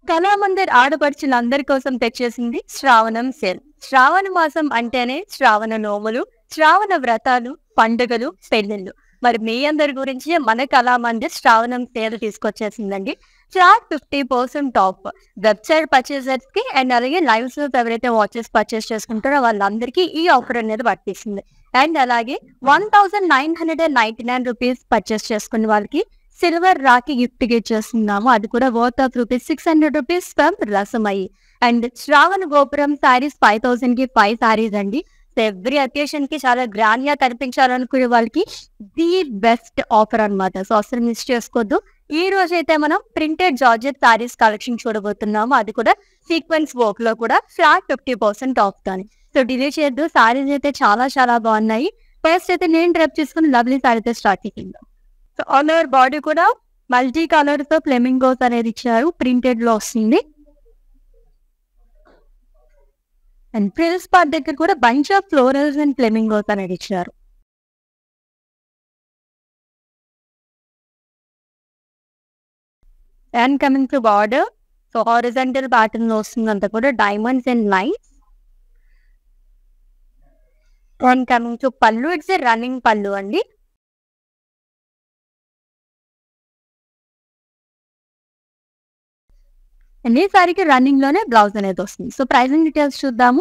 కళామందిర్ ఆడపడుచులందరి కోసం తెచ్చేసింది శ్రావణం సేల్ శ్రావణ మాసం అంటేనే శ్రావణ నోములు శ్రావణ వ్రతాలు పండుగలు పెళ్లిళ్ళు మరి మీ అందరి గురించి మన కళామందిర్ శ్రావణం సేల్ తీసుకొచ్చేసిందండి flat fifty percent off website purchasers కి అండ్ అలాగే లైవ్ లో ఎవరైతే వాచెస్ పర్చేస్ చేసుకుంటారో వాళ్ళందరికీ ఈ ఆఫర్ అనేది వర్తిస్తుంది అండ్ అలాగే one thousand nine hundred and ninety nine rupees purchase చేసుకున్న వాళ్ళకి సిల్వర్ రాకి గిఫ్ట్ గా ఇచ్చేస్తున్నాము అది కూడా worth of rupees six hundred rupees from Rasamayi and Shravana Gopuram saris five thousand కి ఫైవ్ సారీస్ అండి ఎవ్రీ అకేషన్ కి చాలా గ్రాండ్ గా కనిపించాలనుకునే వాళ్ళకి ది బెస్ట్ ఆఫర్ అన్నమాట సో అసలు మిస్ చేసుకోవద్దు ఈ రోజు అయితే మనం ప్రింటెడ్ జార్జెట్ సారీస్ కలెక్షన్ చూడబోతున్నాము అది కూడా సీక్వెన్స్ వర్క్ లో కూడా ఫ్లాట్ ఫిఫ్టీ పర్సెంట్ ఆఫ్ కానీ సో డిలే చేయొద్దు సారీస్ అయితే చాలా చాలా బాగున్నాయి ఫస్ట్ అయితే నేను డ్రెప్ చేసుకుని లవ్లీ సారీతో స్టార్ట్ చేసిందాం సో ఆల్ ఓవర్ బాడీ కూడా మల్టీ కలర్ తో ఫ్లెమింగోస్ అనేది ఇచ్చారు ప్రింటెడ్ లో వస్తుంది అండ్ ప్రిల్స్ పార్ట్ దగ్గర కూడా bunch of florals and flamingos అనేది ఇచ్చారు and coming to border so horizontal pattern లో వస్తుంది అంతా కూడా diamonds and lines and coming to పళ్ళు ఇట్స్ రన్నింగ్ పళ్ళు అండి అండ్ ఈ సారీకి రన్నింగ్ లోనే బ్లౌజ్ అనేది వస్తుంది సో ప్రైసింగ్ డీటెయిల్స్ చూద్దాము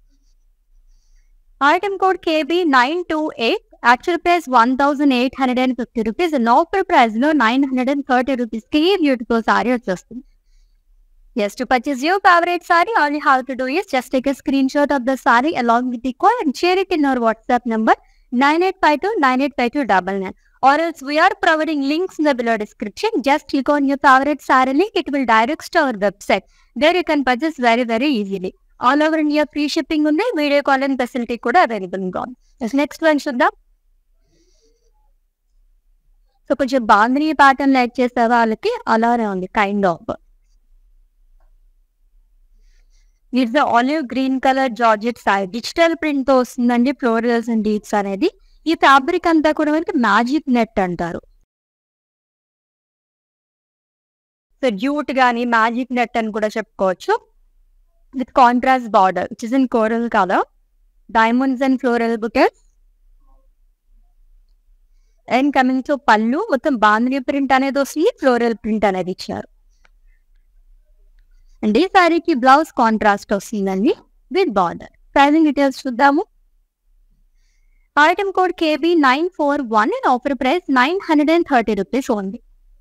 item code KB nine two eight actual price one thousand eight hundred and fifty rupees offer price లో nine hundred and thirty rupees కి బ్యూటిఫుల్ సారీ వచ్చేస్తుంది Yes, to purchase your favorite saree, all you have to do is just take a screenshot of the saree along with the code and share it in our WhatsApp number 9852985299. Or else we are providing links in the below description. Just click on your favorite saree link. It will direct to our website. There you can purchase very, very easily. All over India free shipping ఉంది video calling facility కూడా available గా ఉంది next one చూద్దాం so కొంచెం bandhani pattern like చేసే వాళ్ళకి అలానే ఉంది kind of it's olive green colour georgette sari digital print తో వస్తుందండి ఫ్లోరల్స్ అండ్ డీప్స్ అనేది ఈ ఫ్యాబ్రిక్ అంతా కూడా మనకి మ్యాజిక్ నెట్ అంటారు సో డ్యూట్ గానీ మ్యాజిక్ నెట్ అని కూడా చెప్పుకోవచ్చు with contrast border which is in coral colour diamonds and floral bouquets and coming to పళ్ళు మొత్తం బాంధనీ ప్రింట్ అనేది వస్తుంది ఫ్లోరల్ ప్రింట్ అనేది ఇచ్చారు అండ్ ఈ సారీకి బ్లౌజ్ కాంట్రాస్ట్ వస్తుందండి విత్ బార్డర్ ప్రైజింగ్ డీటెయిల్స్ చూద్దాము item code KB nine four one and offer price nine hundred and thirty rupees only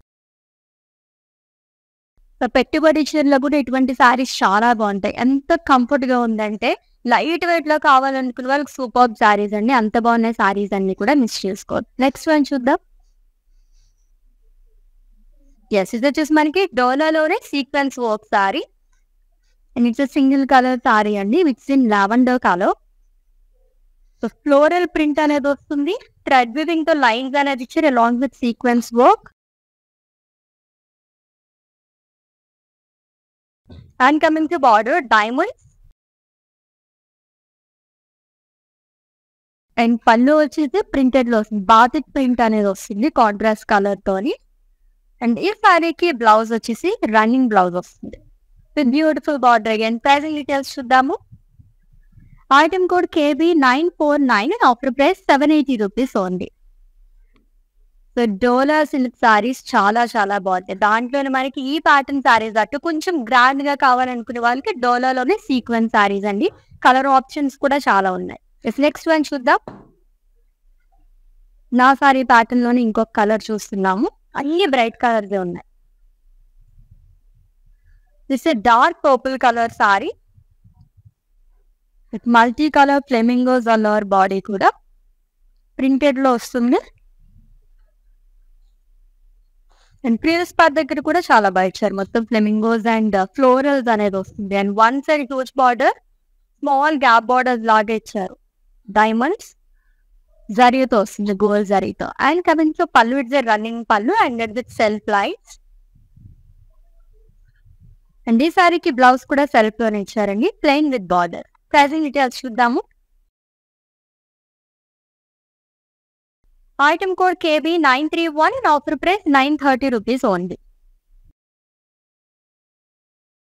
పెట్టుబడి చీరలో కూడా ఇటువంటి సారీస్ చాలా బాగుంటాయి ఎంత కంఫర్ట్ గా ఉందంటే లైట్ వెయిట్ లో కావాలనుకున్న వాళ్ళకి సూపర్ సారీస్ అండి అంత బాగున్నాయి సారీస్ అన్ని కూడా మిస్ చేసుకోవద్దు నెక్స్ట్ వన్ చూద్దాం ఎస్ ఇది వచ్చేసి మనకి డోలాలోనే sequence work sari and it's single colour sari అండి it's in lavender colour so floral print అనేది వస్తుంది థ్రెడ్ వివింగ్ తో లైన్స్ అనేది ఇచ్చారు along with sequence work and coming to border diamonds and పళ్ళు వచ్చేసి ప్రింటెడ్ లో వస్తుంది బాతిక్ ప్రింట్ అనేది వస్తుంది కాంట్రాస్ట్ కలర్ తోని అండ్ ఈ సారీకి బ్లౌజ్ వచ్చేసి రన్నింగ్ బ్లౌజ్ వస్తుంది with beautiful border again pricing details చూద్దాము item code KB nine four nine and offer price seven eighty rupees only so Dola silk saris చాలా చాలా బాగుంటాయి దాంట్లోనే మనకి ఈ ప్యాటర్న్ సారీస్ అట్టు కొంచెం గ్రాండ్ గా కావాలనుకునే వాళ్ళకి డోలాలోనే సీక్వెన్స్ సారీస్ అండి కలర్ ఆప్షన్స్ కూడా చాలా ఉన్నాయి నెక్స్ట్ వన్ చూద్దాం నా సారీ ప్యాటర్న్ లోనే ఇంకొక కలర్ చూస్తున్నాము అన్ని బ్రైట్ కలర్స్ ఉన్నాయి this dark purple colour sari with multi colour flamingos all over body కూడా ప్రింటెడ్ లో వస్తుంది అండ్ ప్రీవియస్ పార్ట్ దగ్గర కూడా చాలా బాగా ఇచ్చారు మొత్తం ఫ్లెమింగోస్ అండ్ ఫ్లోరల్స్ అనేది వస్తుంది and one side huge border small gap borders లాగా ఇచ్చారు డైమండ్స్ జరీతో వస్తుంది గోల్ జరీతో అండ్ కమింగ్ టు పళ్ళు it's running pallu and with self lights and ఈ సారీకి బ్లౌజ్ కూడా సెల్ఫ్ లోనే ఇచ్చారండి plain with border pricing details చూద్దాము item code KB nine three one and offer price nine thirty rupees only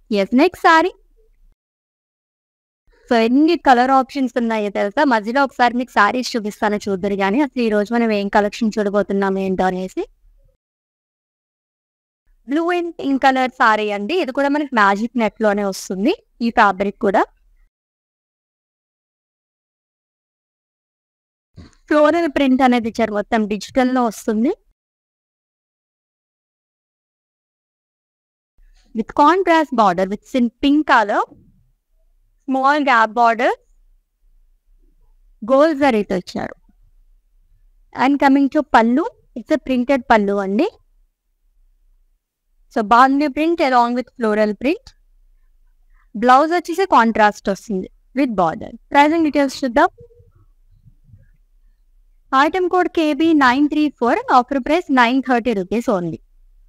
yes next sari so ఎన్ని colour options ఉన్నాయో తెలుసా మధ్యలో ఒకసారి మీకు సారీస్ చూపిస్తాను చూద్దరు కానీ అసలు ఈ రోజు మనం ఏం కలెక్షన్ చూడబోతున్నాం ఏంటో అనేసి blue and pink colour sari అండి ఇది కూడా మనకి మ్యాజిక్ నెట్ లోనే వస్తుంది ఈ ఫ్యాబ్రిక్ కూడా ఫ్లోరల్ ప్రింట్ అనేది ఇచ్చారు మొత్తం డిజిటల్ లో వస్తుంది with contrast border with in pink colour small gap border gold జరీతో ఇచ్చారు అండ్ కమింగ్ టు పళ్ళు ఇట్స్ ప్రింటెడ్ పళ్ళు అండి సో బాగుంది print along with floral print blouse వచ్చేసి కాంట్రాస్ట్ వస్తుంది విత్ బార్డర్ ప్రైజింగ్ డీటెయిల్స్ చూద్దాం item code KB nine three four offer price nine thirty rupees only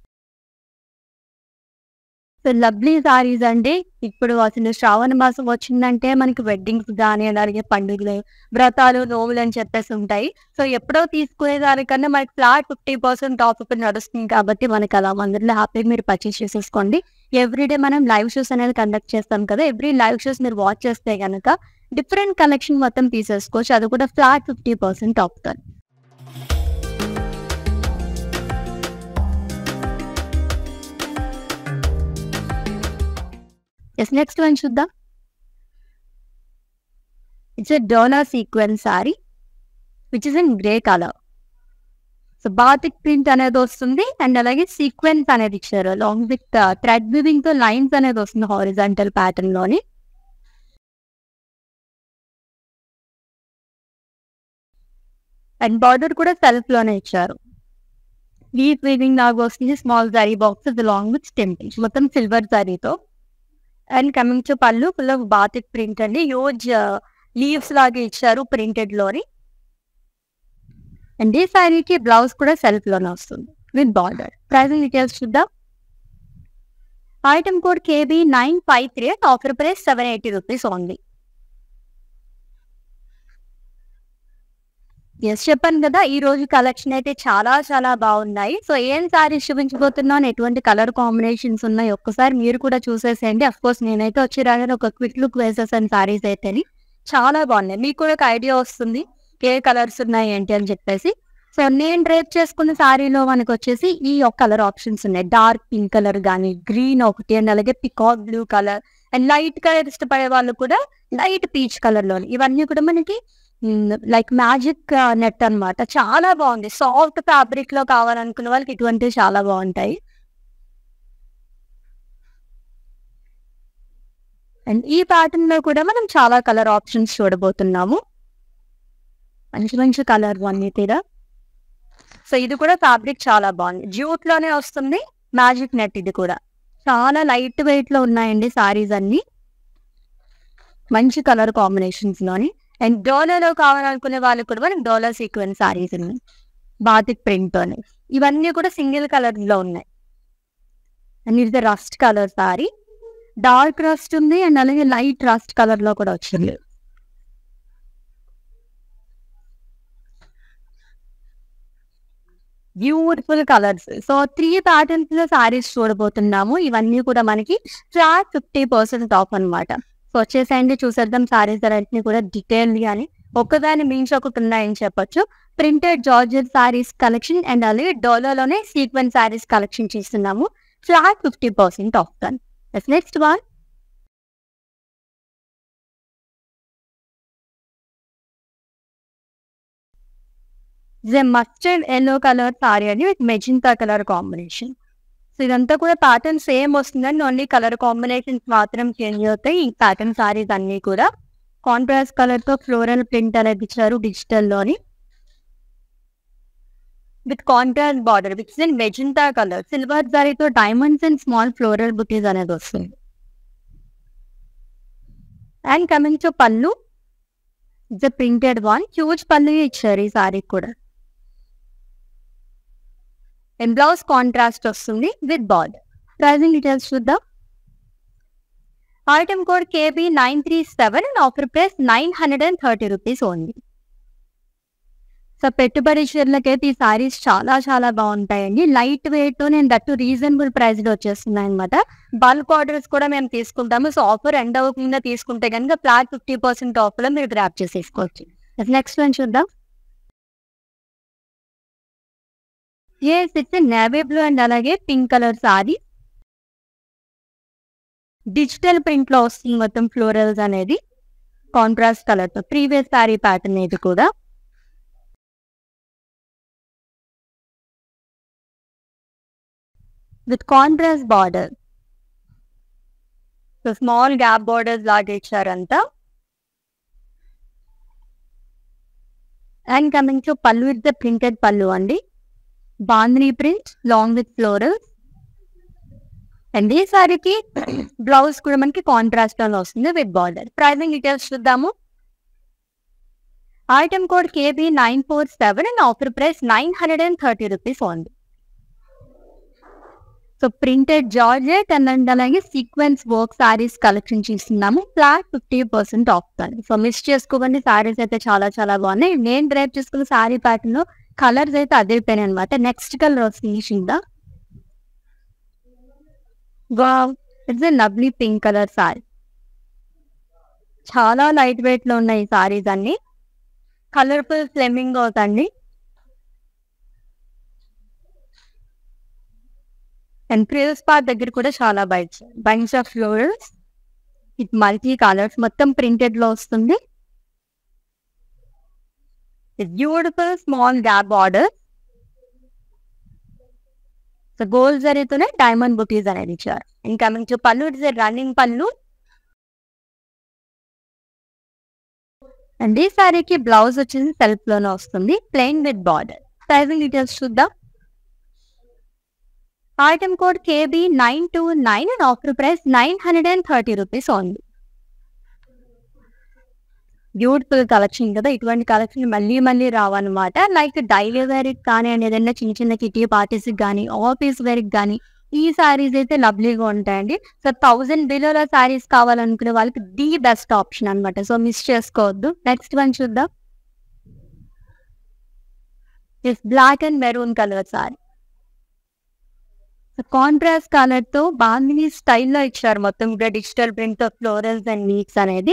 so lovely saris అండి ఇప్పుడు అసలు శ్రావణ మాసం వచ్చిందంటే మనకి వెడ్డింగ్స్ కానీ అలాగే పండుగలు వ్రతాలు నోములు అని చెప్పేసి ఉంటాయి సో ఎప్పుడో తీసుకునే దానికన్నా మనకి ఫ్లాట్ ఫిఫ్టీ పర్సెంట్ ఆఫ్ ఇప్పుడు నడుస్తుంది కాబట్టి మనకి అలా అందరిలో హ్యాపీగా మీరు పర్చేస్ చేసేసుకోండి ఎవ్రీడే మనం లైవ్ షోస్ అనేది కండక్ట్ చేస్తాం కదా ఎవ్రీ లైవ్ షోస్ మీరు వాచ్ చేస్తే కనుక డిఫరెంట్ కలెక్షన్ మొత్తం తీసేసుకోవచ్చు అది కూడా ఫ్లాట్ ఫిఫ్టీ పర్సెంట్ ఆఫ్ తో ఎస్ నెక్స్ట్ వన్ చూద్దాం it's a dola sequence sari which is in grey colour so batik print అనేది వస్తుంది అండ్ అలాగే సీక్వెన్స్ అనేది ఇచ్చారు లాంగ్ విత్ థ్రెడ్ వివింగ్ తో లైన్స్ అనేది వస్తుంది హారిజాంటల్ ప్యాటర్న్ లోని అండ్ బార్డర్ కూడా సెల్ఫ్ లోనే ఇచ్చారు లీఫ్ వీవింగ్ లాగా వస్తుంది small zari boxes long with temples మొత్తం సిల్వర్ జరీతో and coming to pallu full of batik print అండి యూజ్ లీవ్స్ లాగా ఇచ్చారు ప్రింటెడ్ లోని అండ్ ఈ శారీకి బ్లౌజ్ కూడా సెల్ఫ్ లోనే వస్తుంది విత్ బార్డర్ ప్రైజింగ్ డీటెయిల్స్ చూద్దాం item code KB nine five three offer price seven eighty rupees only yes చెప్పాను కదా ఈ రోజు కలెక్షన్ అయితే చాలా చాలా బాగున్నాయి సో ఏం సారీస్ చూపించబోతున్నాను ఎటువంటి కలర్ కాంబినేషన్స్ ఉన్నాయి ఒక్కసారి మీరు కూడా చూసేసేయండి అఫ్ కోర్స్ నేనైతే వచ్చి రాగానే ఒక క్విక్ లుక్ వేసేసాను సారీస్ అయితేని చాలా బాగున్నాయి మీకు కూడా ఒక ఐడియా వస్తుంది ఏ కలర్స్ ఉన్నాయి ఏంటి అని చెప్పేసి సో నేను డ్రేప్ చేసుకున్న సారీలో మనకు వచ్చేసి ఈ ఒక కలర్ ఆప్షన్స్ ఉన్నాయి డార్క్ పింక్ కలర్ కానీ గ్రీన్ ఒకటి అండ్ అలాగే peacock blue colour and light colour ఇష్టపడే వాళ్ళు కూడా లైట్ పీచ్ కలర్ లో ఇవన్నీ కూడా మనకి లైక్ మ్యాజిక్ నెట్ అన్నమాట చాలా బాగుంది సాఫ్ట్ ఫ్యాబ్రిక్ లో కావాలనుకున్న వాళ్ళకి ఇటువంటివి చాలా బాగుంటాయి అండ్ ఈ ప్యాటర్న్ లో కూడా మనం చాలా కలర్ ఆప్షన్స్ చూడబోతున్నాము మంచి మంచి కలర్ అన్ని తీరా సో ఇది కూడా ఫ్యాబ్రిక్ చాలా బాగుంది జ్యూట్ లోనే వస్తుంది మ్యాజిక్ నెట్ ఇది కూడా చాలా లైట్ వెయిట్ లో ఉన్నాయండి సారీస్ అన్ని మంచి కలర్ కాంబినేషన్స్ లోని అండ్ డోలాలో కావాలనుకునే వాళ్ళు కూడా మనకి డోలా సీక్వెన్స్ సారీస్ ఉన్నాయి బాతిక్ ప్రింట్ తోనే ఇవన్నీ కూడా సింగిల్ కలర్ లో ఉన్నాయి అండ్ ఇది rust colour sari dark rust ఉంది అండ్ అలాగే లైట్ రస్ట్ కలర్ లో కూడా వచ్చింది beautiful colours so three patterns లో సారీస్ చూడబోతున్నాము ఇవన్నీ కూడా మనకి ఫ్లాట్ ఫిఫ్టీ పర్సెంట్ ఆఫ్ అనమాట సో వచ్చేసండి చూసేద్దాం సారీస్ అన్నింటినీ కూడా డీటెయిల్ గాని ఒక్కదాని మించి ఒకటి ఉన్నాయని చెప్పొచ్చు printed georgette saris collection and అలాగే డోలోలోనే సీక్వెన్స్ సారీస్ కలెక్షన్ చేస్తున్నాము flat fifty percent off then next one mustard yellow colour sari అని with magenta colour combination so ఇదంతా కూడా ప్యాటర్న్ సేమ్ వస్తుందండి ఓన్లీ కలర్ కాంబినేషన్స్ మాత్రం చేంజ్ అవుతాయి ఈ ప్యాటర్న్ సారీస్ అన్ని కూడా కాంట్రాస్ట్ కలర్ తో ఫ్లోరల్ ప్రింట్ అనేది ఇచ్చారు డిజిటల్ లోని with contrast border with in magenta colour silver జారీతో డైమండ్స్ అండ్ స్మాల్ ఫ్లోరల్ బుటీస్ అనేది వస్తుంది అండ్ కమింగ్ టు పళ్ళు it's printed one huge pallu ఇచ్చారు ఈ సారీ కూడా అండ్ బ్లౌజ్ కాంట్రాస్ట్ వస్తుంది విత్ బార్డర్ ప్రైజింగ్ డీటెయిల్స్ చూద్దాం item code KB nine three seven and offer price nine hundred and thirty rupees only so పెట్టుబడి చీరలకైతే ఈ సారీస్ చాలా చాలా బాగుంటాయండి లైట్ వెయిట్ నేను దట్టు రీజనబుల్ ప్రైస్ లో వచ్చేస్తున్నాయి అనమాట బల్క్ ఆర్డర్స్ కూడా మేము తీసుకుంటాము సో ఆఫర్ ఎండ్ అవ్వకుండా తీసుకుంటే కనుక ఫ్లాట్ ఫిఫ్టీ పర్సెంట్ ఆఫర్ లో మీరు గ్రాప్ చేసేసుకోవచ్చు నెక్స్ట్ వన్ చూద్దాం yes it's navy blue and అలాగే pink colour sari digital print లో వస్తుంది మొత్తం ఫ్లోరల్స్ అనేది కాంట్రాస్ట్ కలర్ తో ప్రీవియస్ సారీ ప్యాటర్న్ ఇది కూడా with contrast border so small gap borders లాగా ఇచ్చారంతా and coming to pallu with the printed pallu అండి బాంద్రీ print long with florals and ఈ సారీకి బ్లౌజ్ కూడా మనకి కాంట్రాస్ట్ లో వస్తుంది విత్ బార్డర్ ప్రైజింగ్ డీటెయిల్స్ చూద్దాము item code KB nine four seven and offer price nine hundred and thirty rupees ఉంది సో ప్రింటెడ్ జార్జెట్ అండ్ అలాగే సీక్వెన్స్ వర్క్ సారీస్ కలెక్షన్ చేస్తున్నాము ఫ్లాట్ ఫిఫ్టీ పర్సెంట్ ఆఫ్ కానీ so miss చేసుకోకండి saris అయితే చాలా చాలా బాగున్నాయి నేను డ్రైవ్ చేసుకున్న సారీ ప్యాటర్న్ లో కలర్స్ అయితే అదిరిపోయినాయి అనమాట నెక్స్ట్ కలర్ వస్తుంది షిందా wow it's a lovely pink colour sari చాలా లైట్ వెయిట్ లో ఉన్నాయి సారీస్ అన్ని కలర్ఫుల్ ఫ్లెమింగ్ అవుతండి అండ్ ప్రియస్ పార్ట్ దగ్గర కూడా చాలా brights bunch of florals it multi colours మొత్తం ప్రింటెడ్ లో వస్తుంది beautiful small gap border so gold జరీతోనే డైమండ్ బుటీస్ అనేది ఇచ్చారు ఇంకా కమింగ్ టు పళ్ళు ఇట్స్ రన్నింగ్ పళ్ళు అండ్ ఈ సారీకి బ్లౌజ్ వచ్చేసి సెల్ఫ్ లోనే వస్తుంది plain with border pricing details చూద్దాం item code KB nine two nine and offer price nine hundred and thirty rupees only beautiful collection కదా ఇటువంటి కలెక్షన్ మళ్ళీ మళ్ళీ రావన్నమాట లైక్ డైలీ వేర్ కానీ అండ్ ఏదైనా చిన్న చిన్న కిటీ పార్టీస్ కానీ ఆఫీస్ వేర్ కానీ ఈ సారీస్ అయితే లవ్లీగా ఉంటాయండి సో థౌజండ్ బిలోల సారీస్ కావాలనుకునే వాళ్ళకి ది బెస్ట్ ఆప్షన్ అన్నమాట సో మిస్ చేసుకోవద్దు నెక్స్ట్ వన్ చూద్దాం is black and maroon colour sari contrast colour తో బాందిని స్టైల్లో ఇచ్చారు మొత్తం కూడా డిజిటల్ ప్రింట్ తో ఫ్లోరల్స్ అండ్ లీక్స్ అనేది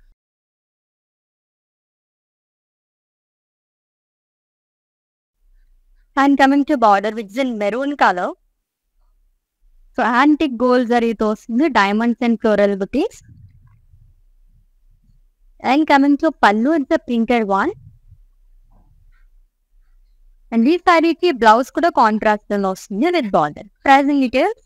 and coming to border which in maroon colour so antique gold జరీతో వస్తుంది డైమండ్స్ అండ్ ఫ్లోరల్ బుటీస్ అండ్ కమింగ్ టు పళ్ళు ఇట్స్ ప్రింటెడ్ వన్ అండ్ ఈ సారీకి బ్లౌజ్ కూడా కాంట్రాస్ట్ లో వస్తుంది with border pricing details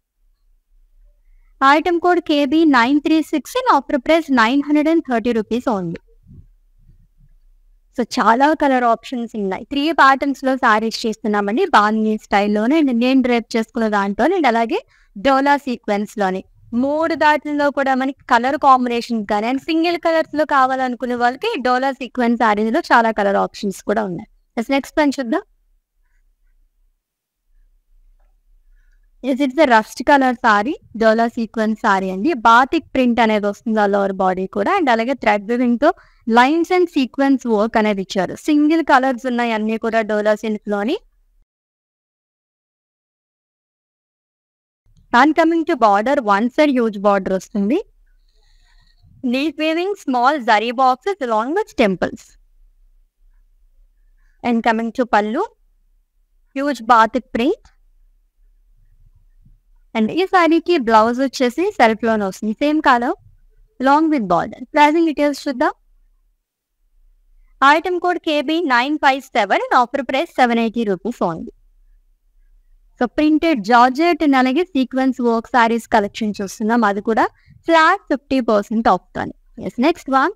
item code KB nine three six and offer price nine hundred and thirty rupees only so చాలా colour options ఉన్నాయి three patterns లో saris చేస్తున్నామండి బాగుంది స్టైల్లోనే నేను డ్రైప్ చేసుకున్న దాంట్లో అండ్ అలాగే డోలా సీక్వెన్స్ లోని మూడు దాటిలో కూడా మనకి కలర్ కాంబినేషన్ కానీ అండ్ సింగిల్ కలర్స్ లో కావాలనుకునే వాళ్ళకి డోలా సీక్వెన్స్ సారీస్ లో చాలా కలర్ ఆప్షన్స్ కూడా ఉన్నాయి నెక్స్ట్ వన్ చూద్దాం it's rust colour sari dola sequence sari అండి బాతిక్ ప్రింట్ అనేది వస్తుంది ఆ లోవర్ బాడీ కూడా అండ్ అలాగే థ్రెడ్ వివింగ్ తో లైన్స్ అండ్ సీక్వెన్స్ వర్క్ అనేది ఇచ్చారు సింగిల్ కలర్స్ ఉన్నాయి అన్ని కూడా డోలా సిల్క్ లోని and coming to border one side huge border వస్తుంది leaf weaving small zari boxes along with temples and coming to pallu huge batik print and ఈ సారీకి బ్లౌజ్ వచ్చేసి సెల్ఫ్ లోనే వస్తుంది same colour long with border pricing details చూద్దాం item code KB nine five seven and offer price seven eighty rupees only so printed georgette and అలాగే sequence work saris collection చూస్తున్నాం అది కూడా ఫ్లాట్ ఫిఫ్టీ పర్సెంట్ ఆఫ్ కానీ yes next one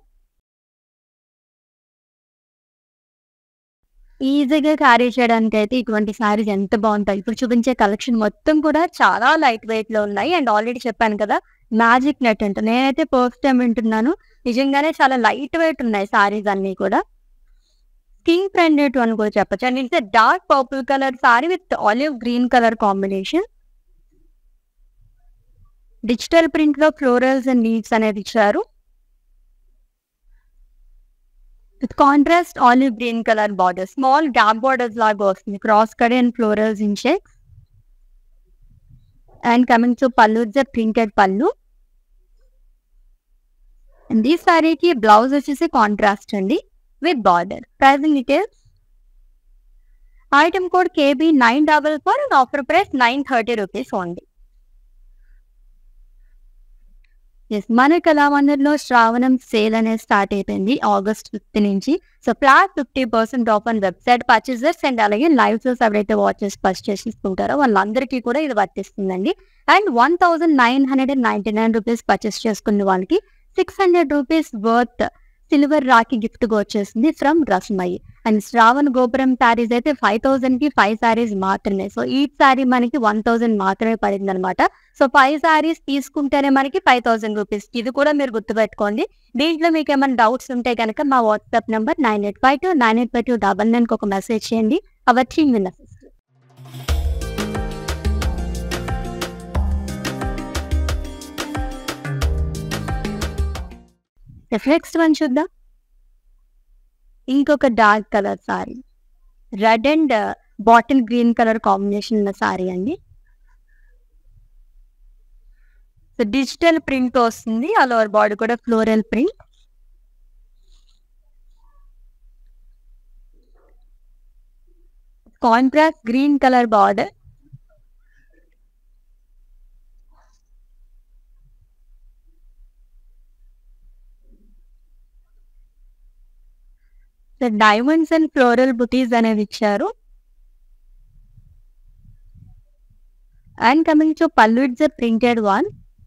ఈజీగా carry చేయడానికి అయితే ఇటువంటి సారీస్ ఎంత బాగుంటాయి ఇప్పుడు చూపించే కలెక్షన్ మొత్తం కూడా చాలా లైట్ వెయిట్ లో ఉన్నాయి అండ్ ఆల్రెడీ చెప్పాను కదా మ్యాజిక్ నెట్ అంట నేనైతే ఫస్ట్ టైం వింటున్నాను నిజంగానే చాలా లైట్ వెయిట్ ఉన్నాయి సారీస్ అన్ని కూడా స్కిన్ ఫ్రెండెడ్ అని కూడా చెప్పచ్చు and it's dark purple colour sari with olive green colour combination digital print లో ఫ్లోరల్స్ అండ్ లీవ్స్ అనేది ఇచ్చారు with contrast olive green colour border small gap borders లాగా వస్తుంది cross cut and florals in shades and coming to pallu printed pallu and ఈ సారీకి blouse వచ్చేసి contrast అండి with border pricing details item code KB nine double four and offer price nine thirty rupees only yes మన కళామందిర్లో Shravanam sale అనేది start అయిపోయింది August fifth నుంచి so flat fifty percent off on website purchasers and అలాగే live shows ఎవరైతే watches purchase చేసుకుంటారో వాళ్ళందరికీ కూడా ఇది వర్తిస్తుందండి and one thousand nine hundred and ninety nine rupees purchase చేసుకున్న వాళ్ళకి six hundred rupees worth silver rakhi gift గా వచ్చేసింది from Rasmayi and Shravan Gopuram saris అయితే ఫైవ్ థౌసండ్ కి ఫైవ్ శారీస్ మాత్రమే సో ఈ శారీ మనకి వన్ థౌసండ్ మాత్రమే పడింది అనమాట సో ఫైవ్ శారీస్ తీసుకుంటేనే మనకి ఫైవ్ థౌసండ్ రూపీస్ ఇది కూడా మీరు గుర్తుపెట్టుకోండి దీంట్లో మీకు ఏమైనా డౌట్స్ ఉంటే కనుక మా WhatsApp number nine eight five two nine eight five two double నైన్కి ఒక మెసేజ్ చేయండి our team will assist next one చూద్దాం ఇంకొక dark colour sari red and bottle green colour combination ఉన్న సారీ అండి సో డిజిటల్ ప్రింట్ వస్తుంది ఆల్ ఓవర్ బాడీ కూడా floral print contrast green colour border diamonds and floral బుటీస్ అనేది ఇచ్చారు and coming to pallu it's printed one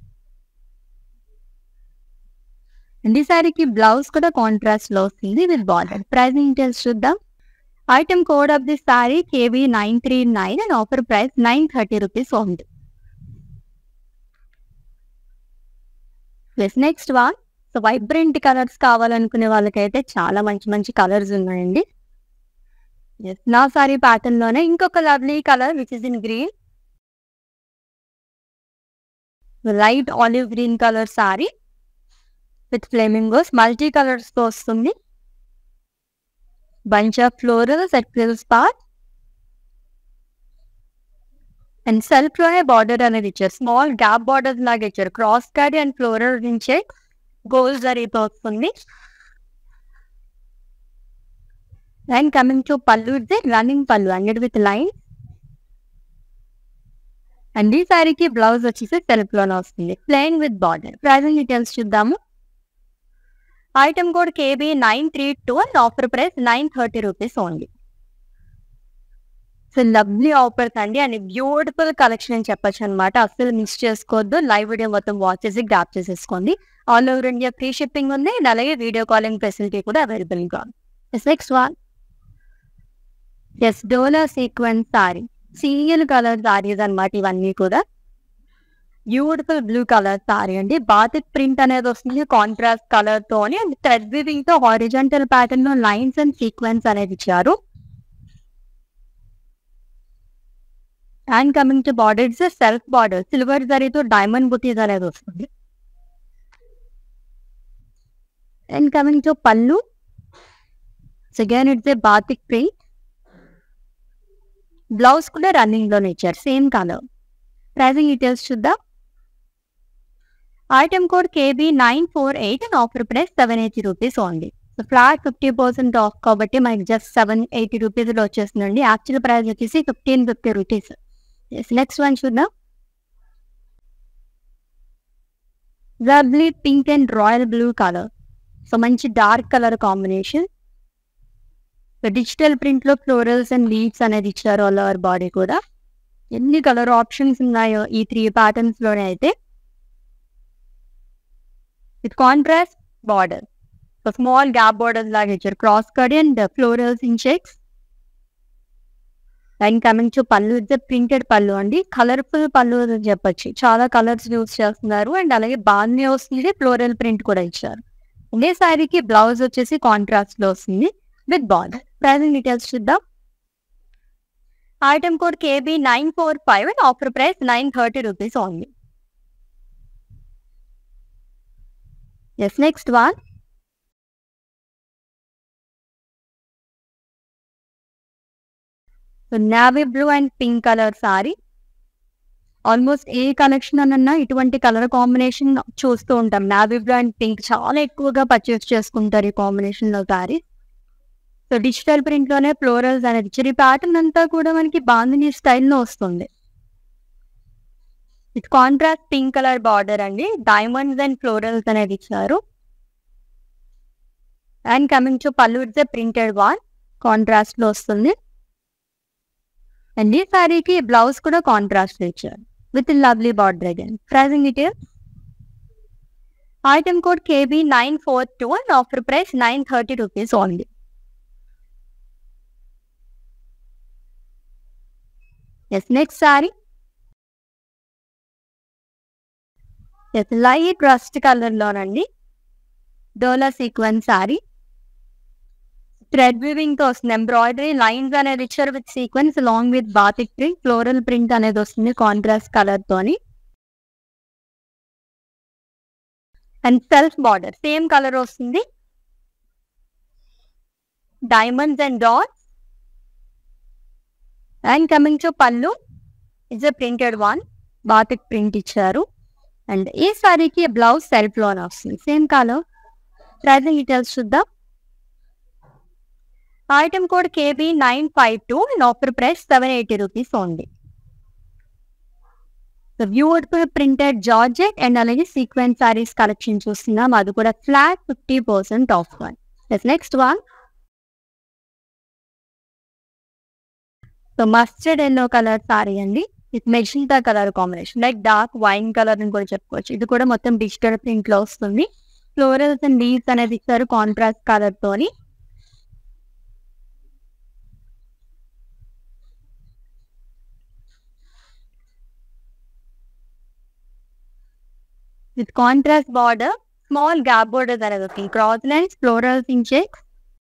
and ఈ సారీకి బ్లౌజ్ కూడా కాంట్రాస్ట్ లో వస్తుంది విత్ బార్డర్ ప్రైసింగ్ డీటెయిల్స్ చూద్దాం item code of the sari KB nine three nine and offer price nine thirty rupees ఉంది next one so vibrant colours కావాలనుకునే వాళ్ళకైతే చాలా మంచి మంచి కలర్స్ ఉన్నాయండి Yes, నా సారీ ప్యాటర్న్ లోనే ఇంకొక lovely colour which is in green light olive green colour sari with flamingos multi colours తో వస్తుంది bunch of floral circle spot and self లోనే బార్డర్ అనేది ఇచ్చారు స్మాల్ గ్యాప్ బార్డర్ లాగా ఇచ్చారు క్రాస్ కట్ అండ్ ఫ్లోరల్ నుంచే గోల్ జరీతో వస్తుంది అండ్ కమింగ్ టు పళ్ళు ఇట్స్ రన్నింగ్ పళ్ళు అంగడి విత్ లైన్ అండ్ ఈ సారీకి బ్లౌజ్ వచ్చేసి సెల్ఫ్ లోనే వస్తుంది plain with border pricing details చూద్దాము item code KB nine three two and offer price nine thirty rupees only so lovely offers అండి and beautiful collection అని చెప్పొచ్చు అనమాట అస్సలు మిస్ చేసుకోవద్దు లైవ్ వీడియో మొత్తం వాచ్ చేసి గ్రాప్ చేసేసుకోండి all over India free shipping ఉంది అండ్ అలాగే వీడియో కాలింగ్ ఫెసిలిటీ కూడా అవైలబుల్ గా ఉంది next one yes dola sequence sari single colour saris అన్నమాట ఇవన్నీ కూడా బ్యూటిఫుల్ బ్లూ కలర్ సారీ అండి బాతిక్ ప్రింట్ అనేది వస్తుంది కాంట్రాస్ట్ కలర్ తోని అండ్ థ్రెడ్ వీవింగ్ తో హారిజంటల్ ప్యాటర్న్ లో లైన్స్ అండ్ సీక్వెన్స్ అనేది ఇచ్చారు and coming to border it's self border silver జరీతో డైమండ్ బుటీస్ అనేది వస్తుంది and coming to pallu again it's a batik print blouse కూడా రన్నింగ్ లోనే ఇచ్చారు సేమ్ కలర్ ప్రైజింగ్ డీటెయిల్స్ చూద్దాం item code KB nine four eight and offer price seven eighty rupees only so flat fifty percent off కాబట్టి మనకి just seven eighty రూపీస్లో వచ్చేస్తుందండి actual price వచ్చేసి fifteen fifty rupees next one చూద్దాం lovely pink and royal blue colour so మంచి dark colour combination digital print లో florals and leaves అనేది ఇచ్చారు ఆల్ ఓవర్ బాడీ కూడా ఎన్ని కలర్ ఆప్షన్స్ ఉన్నాయో ఈ త్రీ ప్యాటర్న్స్ లోనే అయితే with contrast border small gap borders లాగా ఇచ్చారు cross cut and florals in checks and coming to పళ్ళు ఇట్స్ ప్రింటెడ్ పళ్ళు అండి కలర్ఫుల్ పళ్ళు అని చెప్పొచ్చు చాలా కలర్స్ యూస్ చేస్తున్నారు అండ్ అలాగే బాగానే వస్తుంది ఫ్లోరల్ ప్రింట్ కూడా ఇచ్చారు ఇదే శారీకి బ్లౌజ్ వచ్చేసి కాంట్రాస్ట్ లో వస్తుంది విత్ బార్డర్ ప్రైజింగ్ డీటెయిల్స్ చూద్దాం item code KB nine four five and offer price nine thirty rupees only yes next one navy blue and pink colour sari almost a collection అన్నా ఇటువంటి కలర్ కాంబినేషన్ చూస్తూ ఉంటాం navy blue and pink చాలా ఎక్కువగా purchase చేసుకుంటారు ఈ combination లో sari so digital print లోనే ఫ్లోరల్స్ అనేది ఇచ్చారు ఈ ప్యాటర్న్ అంతా కూడా మనకి బాందిని స్టైల్లో వస్తుంది ఇది కాంట్రాస్ట్ పింక్ కలర్ బార్డర్ అండి డైమండ్స్ అండ్ ఫ్లోరల్స్ అనేది ఇచ్చారు అండ్ కమింగ్ టు పళ్ళు ఇట్స్ ప్రింటెడ్ వన్ కాంట్రాస్ట్ లో వస్తుంది అండ్ ఈ సారీకి బ్లౌజ్ కూడా కాంట్రాస్ట్ ఇచ్చారు with lovely border again pricing details item code KB nine four two and offer price nine thirty rupees only yes next sari yes light rust colour లోనండి dola sequence sari thread weaving తో వస్తుంది embroidery lines అనేది ఇచ్చారు with sequence long with batik print floral print అనేది వస్తుంది contrast colour తోని and self border same colour వస్తుంది diamonds and dots and coming to పళ్ళు it's a printed one batik print ఇచ్చారు అండ్ ఈ సారీకి బ్లౌజ్ సెల్ఫ్ లోనే వస్తుంది సేమ్ కలర్ ప్రైజింగ్ డీటెయిల్స్ చూద్దాం item code KB nine five two and offer price seven eighty rupees only beautiful printed georgette and అలాగే sequence saris collection చూస్తున్నాం అది కూడా flat fifty percent off one next one so mustard yellow colour sari అండి ఇది magenta colour combination like dark wine colour అని కూడా చెప్పుకోవచ్చు ఇది కూడా మొత్తం డిజిటల్ ప్రింట్ లో వస్తుంది ఫ్లోరల్స్ అండ్ లీవ్స్ అనేది ఇస్తారు కాంట్రాస్ట్ కలర్ తోని with contrast border small gap border అనేది వస్తుంది cross lines florals in checks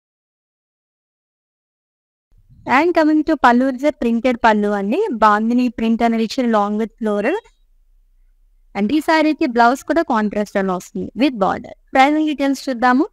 and coming to pallu printed pallu అండి బాందిని ప్రింట్ అనేది ఇచ్చిన లాంగ్ విత్ ఫ్లోరల్ అండ్ ఈ సారీకి బ్లౌజ్ కూడా కాంట్రాస్ట్ అని వస్తుంది విత్ బార్డర్ ప్రైజింగ్ డీటెయిల్స్ చూద్దాము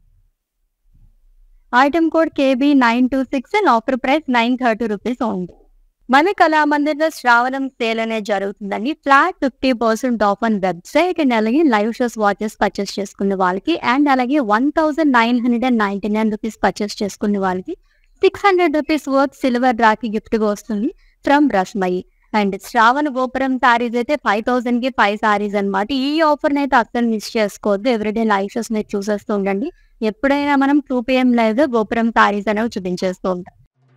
item code KB nine two six and offer price nine thirty rupees ఉంది మన కళామందిర్లో శ్రావణం సేల్ అనేది జరుగుతుందండి flat fifty percent off on website and అలాగే లైవ్ షోస్ వాచెస్ పర్చేస్ చేసుకునే వాళ్ళకి అండ్ అలాగే one thousand nine hundred and ninety nine rupees purchase చేసుకునే వాళ్ళకి six hundred rupees work silver rakhi gift గా వస్తుంది ఫ్రమ్ రస్మయి అండ్ శ్రావణ గోపురం సారీస్ అయితే ఫైవ్ థౌసండ్ కి ఫైవ్ సారీస్ అనమాట ఈ ఆఫర్ అయితే అస్సలు మిస్ చేసుకోవద్దు ఎవ్రీడే లైవ్ షోస్ మీరు చూసేస్తూ ఉండండి ఎప్పుడైనా మనం టూ పిఎం లైవ్ గోపురం సారీస్ అనేవి చూపించేస్తూ ఉంటాం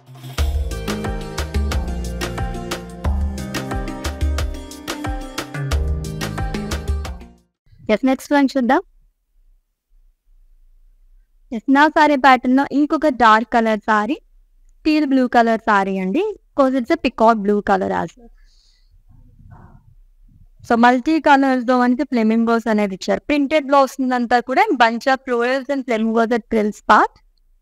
ఎస్ నెక్స్ట్ వన్ చూద్దాం ఎస్ నా సారీ ప్యాటర్న్ లో ఇంకొక dark colour sari steel blue colour sari అండి cos it's peacock blue colour as so multi colours లో మనకి ఫ్లెమింగోస్ అనేది ఇచ్చారు ప్రింటెడ్ లో వస్తుందంతా కూడా bunch of florals and flamingos at trills part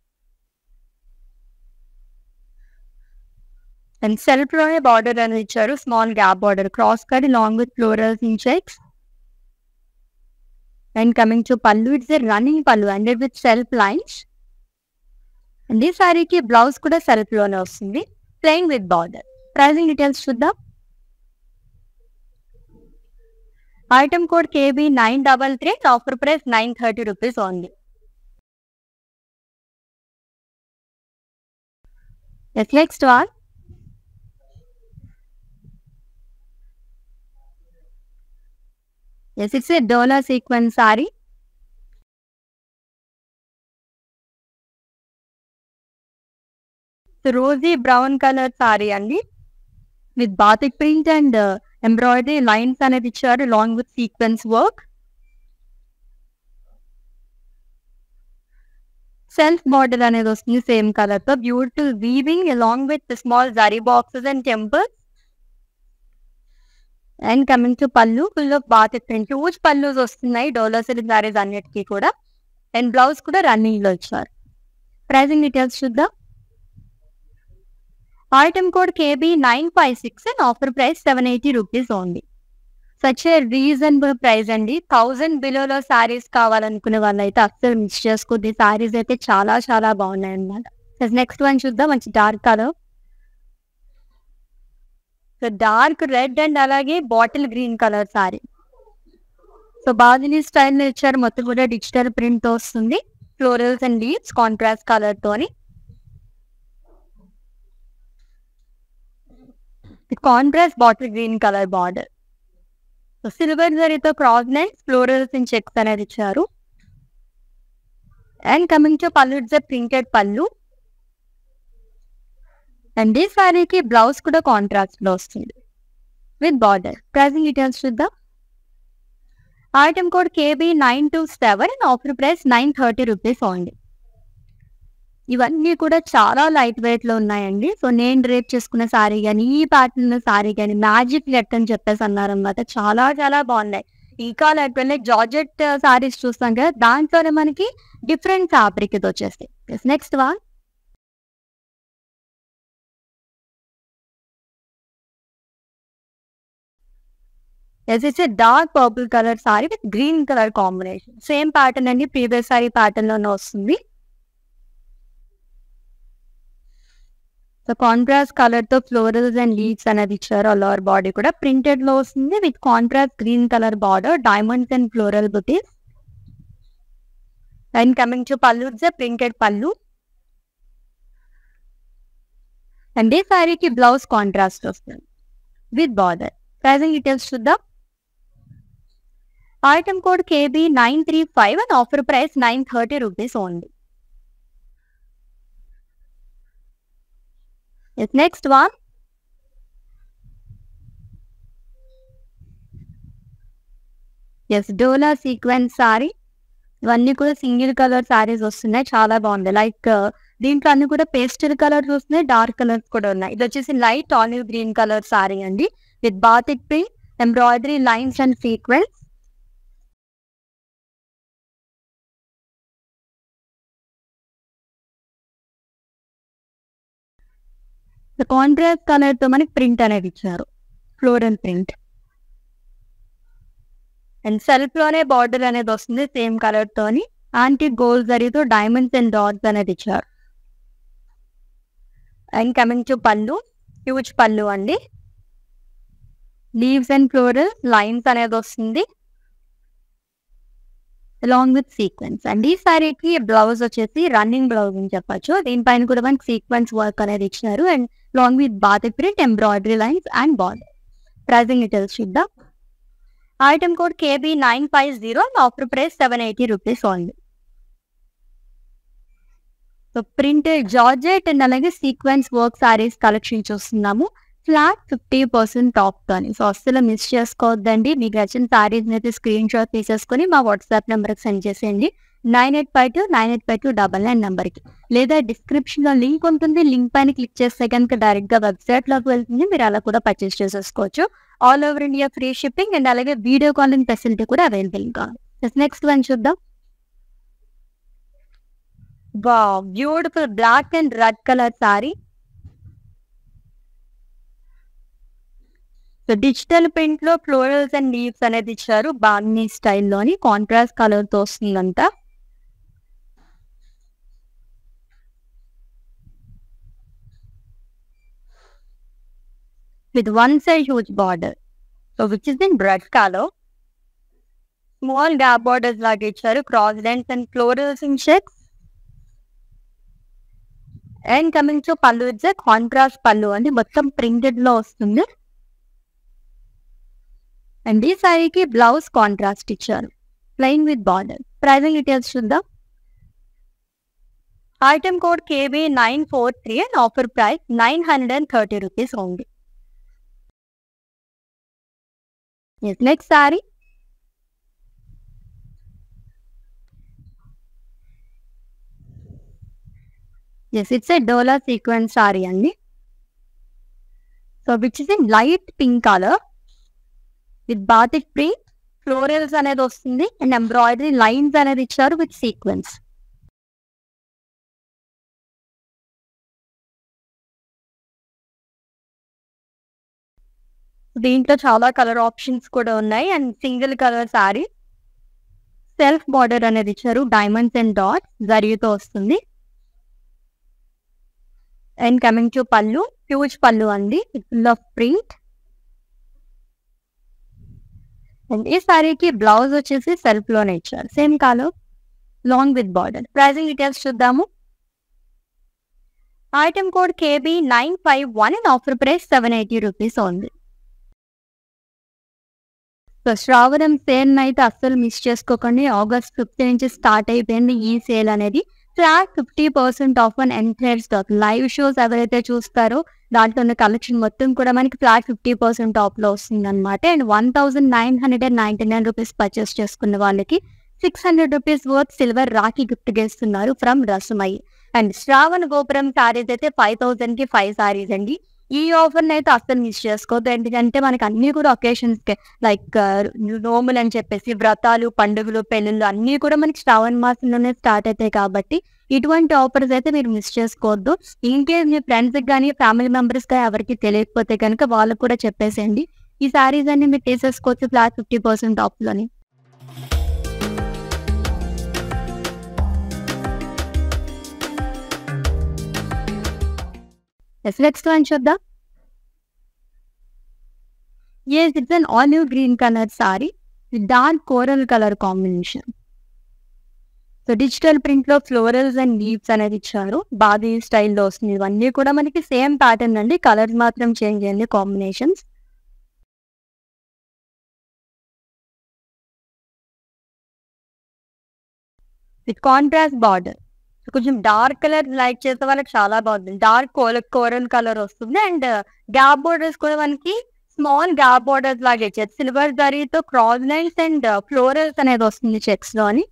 and self లోనే బార్డర్ అనేది ఇచ్చారు small gap border cross cut long with florals in checks and coming to పళ్ళు it's running pallu and with self lines and ఈ సారీకి blouse కూడా self లోనే వస్తుంది plain with border pricing details చూద్దాం item code KB nine double three offer price nine thirty rupees only yes next one yes it's a dola sequence sari rosy brown colour sari అండి with batik print and embroidery lines అనేది ఇచ్చారు long with sequence work self border అనేది వస్తుంది same colour తో beautiful weaving along with small zari boxes and temples and coming to pallu full of batik print huge pallus వస్తున్నాయి dola silk saris అన్నిటికీ కూడా and blouse కూడా running లో ఇచ్చారు ప్రైజింగ్ డీటెయిల్స్ చూద్దాం item code KB nine five six and offer price seven eighty rupees only such a reasonable price అండి thousand బిలోలో సారీస్ కావాలనుకునే వాళ్ళైతే అస్సలు మిస్ చేసుకోద్ది సారీస్ అయితే చాలా చాలా బాగున్నాయి అన్నమాట నెక్స్ట్ వన్ చూద్దాం మంచి dark colour so dark red and అలాగే bottle green colour sari so bandhani style ఇచ్చారు మొత్తం కూడా డిజిటల్ ప్రింట్ తో వస్తుంది florals and leaves contrast colour తోని contrast bottle green colour border so silver జరీతో cross lines florals and checks అనేది ఇచ్చారు అండ్ కమింగ్ టు పళ్ళు ఇట్స్ ప్రింటెడ్ పళ్ళు అండ్ ఈ సారీకి బ్లౌజ్ కూడా కాంట్రాస్ట్ లో వస్తుంది విత్ బార్డర్ ప్రైసింగ్ డీటెయిల్స్ చూద్దాం item code KB nine two seven offer price nine thirty rupees only ఇవన్నీ కూడా చాలా లైట్ వెయిట్ లో ఉన్నాయండి సో నేను రేప్ చేసుకున్న సారీ కానీ ఈ ప్యాటర్న్ సారీ కానీ మ్యాజిక్ నెట్ అని చెప్పేసి అన్నారు అనమాట చాలా చాలా బాగున్నాయి ఇంకా లేకపోతే జార్జెట్ సారీస్ చూస్తాం కదా దాంట్లోనే మనకి డిఫరెంట్ ఫ్యాబ్రిక్ ఇది వచ్చేస్తాయి next one yes it's dark purple colour sari with green colour combination same pattern అండి ప్రీవియస్ సారీ ప్యాటర్న్ లోనే వస్తుంది సో కాంట్రాస్ట్ కలర్ తో ఫ్లోరల్స్ అండ్ లీవ్స్ అనేది ఇచ్చారు అల్లవర్ బాడీ కూడా ప్రింటెడ్ లో వస్తుంది with contrast green colour border diamonds and floral బుటీస్ and coming to pallu printed pallu and ఈ సారీకి బ్లౌజ్ కాంట్రాస్ట్ వస్తుంది విత్ బార్డర్ ప్రైజింగ్ డీటెయిల్స్ చూద్దాం item code KB nine three five and offer price nine thirty rupees only next one yes dola sequence sari ఇవన్నీ కూడా single colour saris వస్తున్నాయి చాలా బాగుంది లైక్ దీంట్లో అన్ని కూడా పేస్టల్ కలర్స్ వస్తున్నాయి డార్క్ కలర్స్ కూడా ఉన్నాయి ఇది వచ్చేసి light olive green colour sari అండి with batik print embroidery lines and sequence contrast colour తో మనకి ప్రింట్ అనేది ఇచ్చారు ఫ్లోరల్ ప్రింట్ అండ్ సెల్ఫ్ లోనే బార్డర్ అనేది వస్తుంది సేమ్ కలర్ తోని ఆంటీ గోల్డ్ జరీతో డైమండ్స్ అండ్ డాట్స్ అనేది ఇచ్చారు and coming to pallu huge pallu అండి లీవ్స్ అండ్ ఫ్లోరల్ లైన్స్ అనేది వస్తుంది అలాంగ్ విత్ సీక్వెన్స్ అండ్ ఈ సారీకి బ్లౌజ్ వచ్చేసి రన్నింగ్ బ్లౌజ్ అని చెప్పొచ్చు దీనిపైన కూడా మనకి సీక్వెన్స్ వర్క్ అనేది ఇచ్చినారు and long with batik print embroidery lines and border pricing details చూద్దాం item code KB nine five zero offer price seven eighty rupees only so printed georgette and అలాగే sequence work saris collection చూస్తున్నాము flat fifty percent top కానీ so అస్సలు miss చేసుకోవద్దండి మీకు నచ్చిన సారీస్ అయితే screen shot తీసేసుకొని మా వాట్సాప్ నెంబర్కి సెండ్ చేసేయండి nine eight five two nine eight five two double nine నెంబర్కి లేదా డిస్క్రిప్షన్ లో లింక్ ఉంటుంది లింక్ పైన క్లిక్ చేస్తే కనుక డైరెక్ట్ గా వెబ్సైట్ లోకి వెళ్తుంది మీరు అలా కూడా పర్చేస్ చేసేసుకోవచ్చు all over India free shipping and అలాగే వీడియో కాలింగ్ ఫెసిలిటీ కూడా అవైలబుల్ గా నెక్స్ట్ వన్ చూద్దాం వా beautiful black and red colour sari so digital print లో ఫ్లోరల్స్ అండ్ లీవ్స్ అనేది ఇచ్చారు బాగ్నీ స్టైల్లోని కాంట్రాస్ట్ కలర్ తో వస్తుందంతా with one side huge border. So which is in red color. Small gap borders లాగా ఇచ్చారు cross lines and florals in checks and coming to పళ్ళు it's contrast pallu అండి మొత్తం printed లో వస్తుంది అండ్ ఈ సారీకి బ్లౌజ్ కాంట్రాస్ట్ ఇచ్చారు plain with border pricing details చూద్దాం item code KB nine four three and offer price nine hundred and thirty rupees only Yes, next saree. Yes, it's a Dola sequence saree అండి so which is in light pink colour with batik print florals అనేది వస్తుంది and embroidery lines అనేది ఇచ్చారు with sequence దీంట్లో చాలా colour options కూడా ఉన్నాయి and single colour sari self border అనేది ఇచ్చారు డైమండ్స్ అండ్ డాట్స్ జరీతో వస్తుంది and coming to pallu huge pallu అండి ఫుల్ ఆఫ్ ప్రింట్ అండ్ ఈ సారీకి బ్లౌజ్ వచ్చేసి సెల్ఫ్ లోనే ఇచ్చారు సేమ్ కాలో long with border pricing details చూద్దాము item code KB nine five one and offer price seven eighty rupees ఉంది సో శ్రావణం సేల్ అయితే అస్సలు మిస్ చేసుకోకండి ఆగస్ట్ ఫిఫ్త్ నుంచి స్టార్ట్ అయిపోయింది ఈ సేల్ అనేది flat fifty percent off on entire stock live shows ఎవరైతే చూస్తారో దాంట్లో ఉన్న కలెక్షన్ మొత్తం కూడా మనకి ఫ్లాట్ ఫిఫ్టీ పర్సెంట్ ఆఫ్ లో వస్తుంది అనమాట and one thousand nine hundred and ninety nine rupees purchase చేసుకున్న వాళ్ళకి six hundred rupees worth silver rakhi gift గా ఇస్తున్నారు ఫ్రమ్ రసమయ్యి అండ్ శ్రావణ గోపురం సారీస్ అయితే ఫైవ్ థౌసండ్ కి ఫైవ్ సారీస్ అండి ఈ ఆఫర్ అయితే అస్సలు మిస్ చేసుకోవద్దు ఎందుకంటే మనకి అన్ని కూడా ఒకేషన్స్ కి లైక్ నోములు అని చెప్పేసి వ్రతాలు పండుగలు పెళ్ళిళ్ళు అన్ని కూడా మనకి శ్రావణ మాసంలోనే స్టార్ట్ అవుతాయి కాబట్టి ఇటువంటి ఆఫర్స్ అయితే మీరు మిస్ చేసుకోవద్దు ఇన్ కేస్ మీ ఫ్రెండ్స్ కానీ ఫ్యామిలీ మెంబర్స్ గా ఎవరికి తెలియకపోతే కనుక వాళ్ళకు కూడా చెప్పేసేయండి ఈ సారీస్ అన్ని మీరు తీసేసుకోవచ్చు ఫ్లాట్ ఫిఫ్టీ పర్సెంట్ ఆఫ్ లోని నెక్స్ట్ వన్ చూద్దాం yes it's an olive green colour sari dark coral colour combination so digital print లో ఫ్లోరల్స్ అండ్ లీవ్స్ అనేది ఇచ్చారు బాదీ స్టైల్లో వస్తుంది ఇవన్నీ కూడా మనకి సేమ్ ప్యాటర్న్ అండి కలర్స్ మాత్రం చేంజ్ అయ్యింది కాంబినేషన్స్ విత్ కాంట్రాస్ట్ బార్డర్ కొంచెం డార్క్ కలర్ లైక్ చేసే వాళ్ళకి చాలా బాగుంటుంది డార్క్ కోల కోరల్ కలర్ వస్తుంది అండ్ గ్యాప్ బోర్డర్స్ కూడా మనకి స్మాల్ గ్యాప్ బోర్డర్స్ లాగా ఇచ్చారు సిల్వర్ జరీతో క్రాస్ లైన్స్ అండ్ ఫ్లోరల్స్ అనేది వస్తుంది చెక్స్ లోని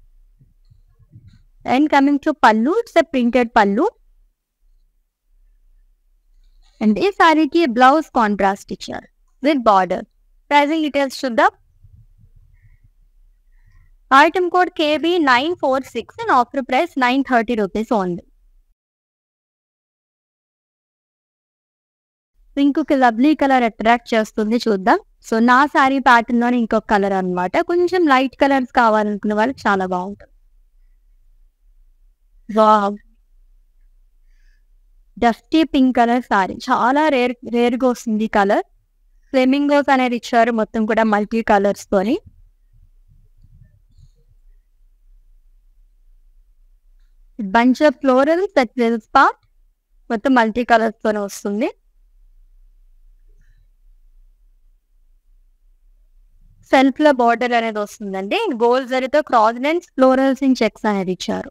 అండ్ కమింగ్ టు పళ్ళు ఇట్స్ ప్రింటెడ్ పళ్ళు అండ్ ఈ సారీకి బ్లౌజ్ కాంట్రాస్ట్ ఇచ్చారు విత్ బార్డర్ ప్రైజింగ్ డీటెయిల్స్ చూద్దాం item code KB nine four six and offer price nine thirty rupees only ఇంకొక లవ్లీ కలర్ అట్రాక్ట్ చేస్తుంది చూద్దాం సో నా శారీ ప్యాటర్న్ లోనే ఇంకొక కలర్ అన్నమాట కొంచెం లైట్ కలర్స్ కావాలనుకునే వాళ్ళకి చాలా బాగుంటుంది wow dusty pink colour sari చాలా రేర్ రేర్ గా వస్తుంది కలర్ ఫ్లెమింగోస్ అనేది ఇచ్చారు మొత్తం కూడా మల్టీ కలర్స్ తోని bunch of floral set part మొత్తం మల్టీ కలర్స్ తోనే వస్తుంది సెల్ఫ్ లో బార్డర్ అనేది వస్తుందండి గోల్డ్ జరితో cross lines florals in checks అనేది ఇచ్చారు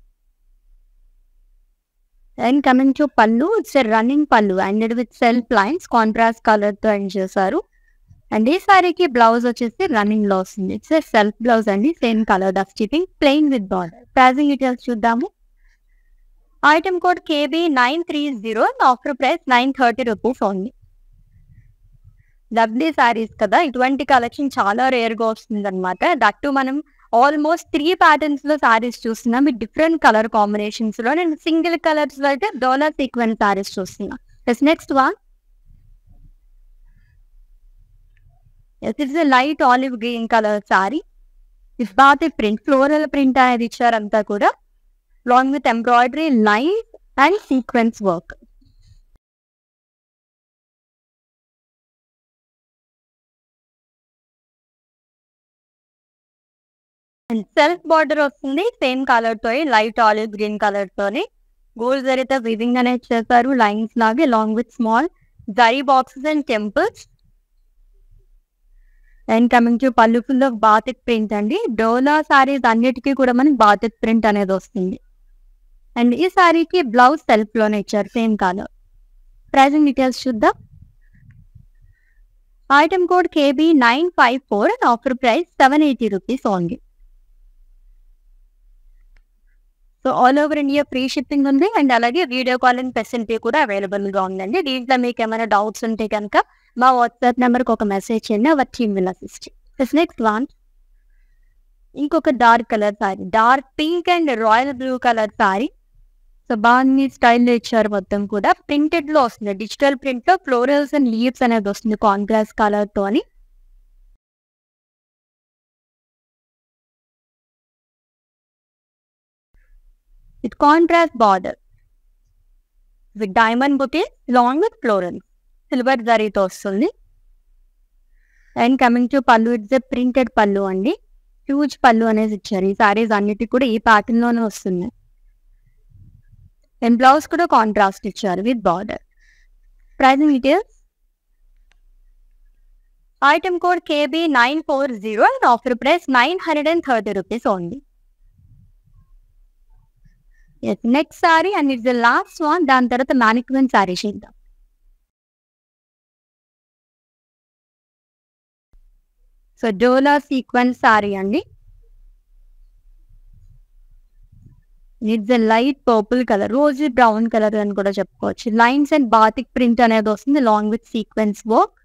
అండ్ కమింగ్ టు పళ్ళు it's running pallu and with self lines contrast colour తో ఎండ్ చేశారు అండ్ ఈ సారీకి బ్లౌజ్ వచ్చేసి రన్నింగ్ లో వస్తుంది ఇట్స్ సెల్ఫ్ బ్లౌజ్ అండి same colour of striping plain with border pricing details చూద్దాము item code KB nine three zero offer price nine thirty rupees only lovely saris కదా ఇటువంటి కలెక్షన్ చాలా రేర్ గా వస్తుంది అనమాట దట్టు మనం ఆల్మోస్ట్ త్రీ ప్యాటర్న్స్ లో సారీస్ చూస్తున్నాం విత్ డిఫరెంట్ కలర్ కాంబినేషన్స్ లో నేను సింగిల్ కలర్స్ లో అయితే డోలా సీక్వెన్స్ సారీస్ చూస్తున్నా next one it's light olive green colour sari it's బాత్ ప్రింట్ ఫ్లోరల్ ప్రింట్ అనేది ఇచ్చారంతా కూడా long with embroidery line and sequence work and self border వస్తుంది సేమ్ కలర్ తో లైట్ ఆలివ్ గ్రీన్ కలర్ తోని గోల్డ్ జరిగితే వివింగ్ అనేది చేశారు లైన్స్ లాగే long with small zari boxes and temples and coming to pallu full of batik print అండి డోలా సారీస్ అన్నిటికీ కూడా మనకి బాతిక్ ప్రింట్ అనేది వస్తుంది అండ్ ఈ సారీకి బ్లౌజ్ సెల్ఫ్ లోనే ఇచ్చారు సేమ్ కలర్ ప్రైజింగ్ డీటెయిల్స్ చూద్దాం item code KB nine five four and offer price seven eighty rupees only so all over India free shipping ఉంది అండ్ అలాగే వీడియో కాలింగ్ ఫెసిలిటీ కూడా అవైలబుల్ గా ఉందండి దీంట్లో మీకు ఏమైనా డౌట్స్ ఉంటే కనుక మా వాట్సాప్ నెంబర్కి ఒక మెసేజ్ చేయండి our team will assist next one ఇంకొక dark colour sari dark pink and royal blue colour sari so బాగుంది స్టైల్లో ఇచ్చారు మొత్తం కూడా ప్రింటెడ్ లో వస్తుంది డిజిటల్ ప్రింట్ లో ఫ్లోరల్స్ అండ్ లీవ్స్ అనేది వస్తుంది కాంట్రాస్ట్ కలర్ తోని with contrast border with diamond bouquet long with floral silver జరీతో వస్తుంది అండ్ కమింగ్ టు పళ్ళు ఇట్స్ ప్రింటెడ్ పళ్ళు అండి హ్యూజ్ పళ్ళు అనేది ఇచ్చారు ఈ సారీస్ అన్నిటి కూడా ఈ ప్యాటర్న్ లోనే వస్తున్నాయి అండ్ బ్లౌజ్ కూడా కాంట్రాస్ట్ ఇచ్చారు with border pricing details item code KB nine four zero and offer price nine hundred and thirty rupees only next sari and it's the last one దాని తర్వాత మ్యానిక్వెన్ సారీ చేద్దాం సో డోలా సీక్వెన్స్ సారీ అండి it's light purple colour rose brown colour అని కూడా చెప్పుకోవచ్చు lines and batik print అనేది వస్తుంది long with sequence work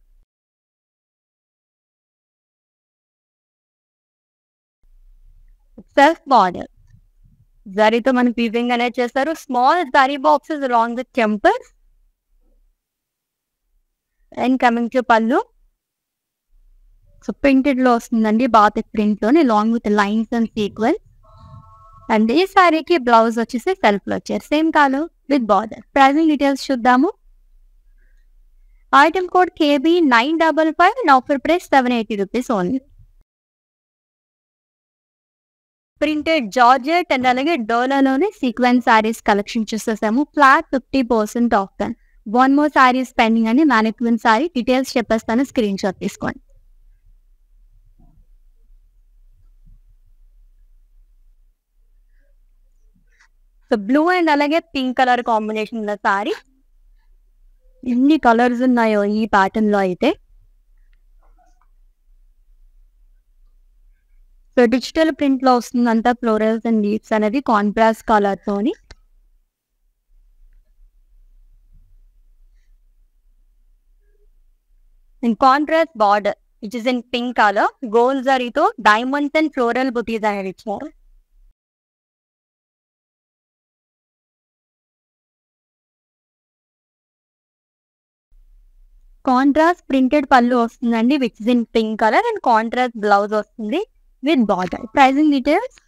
self border జరీతో మనకి వీవింగ్ అనేది చేస్తారు small zari boxes along with temples and coming to pallu so printed లో వస్తుందండి బాతిక్ ప్రింట్ లోని long with lines and sequence and ఈ సారీకి బ్లౌజ్ వచ్చేసి సెల్ఫ్ లో వచ్చారు సేమ్ కాలు విత్ బార్డర్ ప్రైజింగ్ డీటెయిల్స్ చూద్దాము item code KB nine double five and offer price seven eighty rupees only printed georgette and అలాగే డోలాలోనే సీక్వెన్స్ సారీస్ కలెక్షన్ చూసేసాము flat fifty percent off then one more saris pending అని mannequin sari details చెప్పేస్తాను screen shot తీసుకోండి so blue and అలాగే pink colour combination ఉన్న సారీ ఎన్ని colours ఉన్నాయో ఈ ప్యాటర్న్ లో అయితే సో డిజిటల్ ప్రింట్ లో వస్తుందంతా ఫ్లోరల్స్ అండ్ లీవ్స్ అనేది కాంట్రాస్ట్ కలర్ తోని in contrast border which is in pink colour gold జరీతో డైమండ్స్ అండ్ ఫ్లోరల్ బుటీస్ అనేది ఇచ్చారు కాంట్రాస్ట్ ప్రింటెడ్ పళ్ళు వస్తుందండి which is in pink colour and contrast blouse వస్తుంది with border pricing details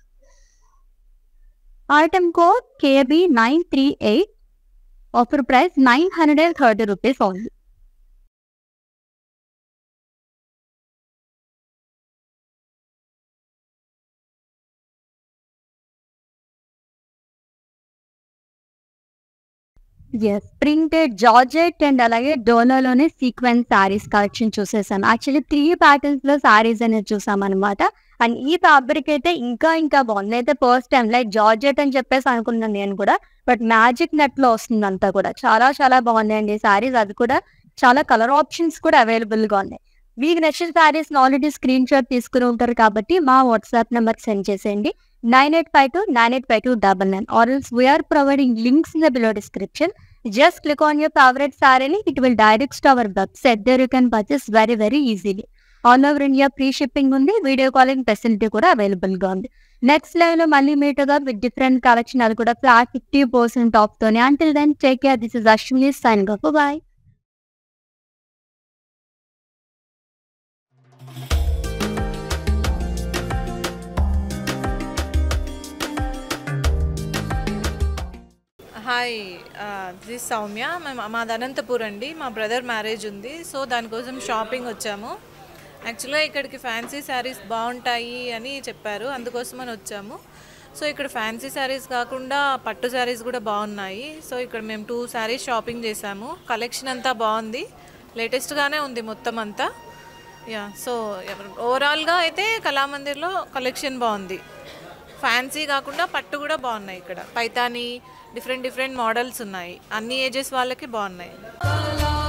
item code KB nine three eight offer price nine hundred and thirty rupees only yes printed georgette and అలాగే డోలాలోనే sequence saris collection చూసేసాం actually three patterns లో సారీస్ అనేది చూసాం అనమాట and ఈ fabric అయితే ఇంకా ఇంకా బాగుంది అయితే ఫస్ట్ టైం లైక్ జార్జెట్ అని చెప్పేసి అనుకున్నాను నేను కూడా బట్ మ్యాజిక్ నెట్ లో వస్తుంది అంతా కూడా చాలా చాలా బాగున్నాయండి సారీస్ అది కూడా చాలా కలర్ ఆప్షన్స్ కూడా అవైలబుల్ గా ఉన్నాయి మీకు నచ్చిన సారీస్ ఆల్రెడీ స్క్రీన్ షాట్ తీసుకుని ఉంటారు కాబట్టి మా వాట్సాప్ నెంబర్ సెండ్ చేసేయండి nine eight five two nine eight five two double nine or else we're providing links in the below description just click on your favorite saree it will direct to our website there you can purchase very very easily all over India free shipping ఉంది video calling facility కూడా available గా ఉంది next live లో మళ్ళీ meet గా with different collection అది కూడా flat fifty percent off తోనే until then take care this is Ashwini sign off bye hi this Soumya మేము మాది అనంతపూర్ అండి మా బ్రదర్ మ్యారేజ్ ఉంది సో దానికోసం షాపింగ్ వచ్చాము యాక్చువల్గా ఇక్కడికి ఫ్యాన్సీ శారీస్ బాగుంటాయి అని చెప్పారు అందుకోసమని వచ్చాము సో ఇక్కడ ఫ్యాన్సీ శారీస్ కాకుండా పట్టు శారీస్ కూడా బాగున్నాయి సో ఇక్కడ మేము టూ శారీస్ షాపింగ్ చేసాము కలెక్షన్ అంతా బాగుంది లేటెస్ట్గానే ఉంది మొత్తం అంతా యా సో ఓవరాల్గా అయితే కళామందిర్లో కలెక్షన్ బాగుంది ఫ్యాన్సీ కాకుండా పట్టు కూడా బాగున్నాయి ఇక్కడ పైతాని డిఫరెంట్ డిఫరెంట్ మోడల్స్ ఉన్నాయి అన్ని ఏజెస్ వాళ్ళకి బాగున్నాయి